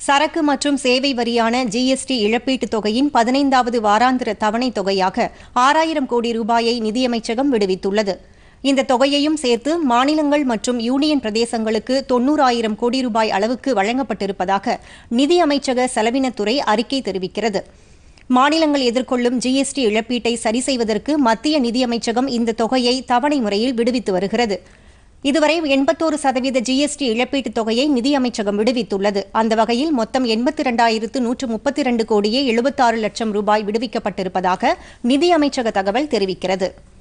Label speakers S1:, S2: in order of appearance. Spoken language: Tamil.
S1: சரக்கு மற்றும் சேவை வரியான ஜிஎஸ்டி இழப்பீட்டுத் தொகையின் பதினைந்தாவது வாராந்திர தவணைத் தொகையாக ஆறாயிரம் கோடி ரூபாயை நிதியமைச்சகம் விடுவித்துள்ளது இந்த தொகையையும் சேர்த்து மாநிலங்கள் மற்றும் யூனியன் பிரதேசங்களுக்கு தொன்னூறாயிரம் கோடி ரூபாய் அளவுக்கு வழங்கப்பட்டிருப்பதாக நிதியமைச்சக செலவினத்துறை அறிக்கை தெரிவிக்கிறது மாநிலங்கள் எதிர்கொள்ளும் ஜிஎஸ்டி இழப்பீட்டை சரி செய்வதற்கு மத்திய நிதியமைச்சகம் இந்த தொகையை தவணை முறையில் விடுவித்து வருகிறது இதுவரை எண்பத்தோரு சதவீத ஜிஎஸ்டி இழப்பீட்டுத் தொகையை நிதியமைச்சகம் விடுவித்துள்ளது அந்த வகையில் மொத்தம் எண்பத்தி இரண்டாயிரத்து நூற்று முப்பத்தி இரண்டு கோடியே எழுபத்தாறு லட்சம் ரூபாய் விடுவிக்கப்பட்டிருப்பதாக நிதியமைச்சக தகவல் தெரிவிக்கிறது